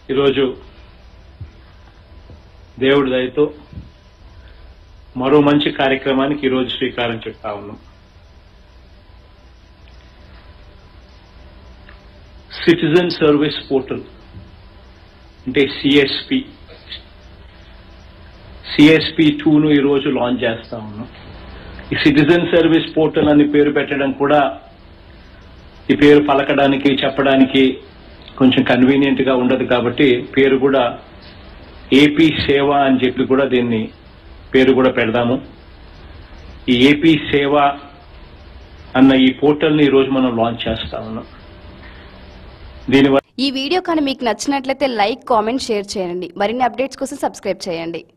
ఈరోజు దేవుడి దయతో మరో మంచి కార్యక్రమానికి ఈరోజు శ్రీకారం చుట్టా ఉన్నాం సిటిజన్ సర్వీస్ పోర్టల్ అంటే సిఎస్పి సిఎస్పి టూను ఈరోజు లాంచ్ చేస్తా ఉన్నాం ఈ సిటిజన్ సర్వీస్ పోర్టల్ అని పేరు పెట్టడం కూడా ఈ పేరు పలకడానికి చెప్పడానికి కొంచెం కన్వీనియంట్ గా ఉండదు కాబట్టి పేరు కూడా ఏపీ సేవ అని చెప్పి కూడా దీన్ని పేరు కూడా పెడదాము ఈ ఏపీ సేవ అన్న ఈ పోర్టల్ ని ఈ రోజు మనం లాంచ్ చేస్తా ఉన్నాం దీనివల్ల ఈ వీడియో కానీ మీకు నచ్చినట్లయితే లైక్ కామెంట్ షేర్ చేయండి మరిన్ని అప్డేట్స్ కోసం సబ్స్క్రైబ్ చేయండి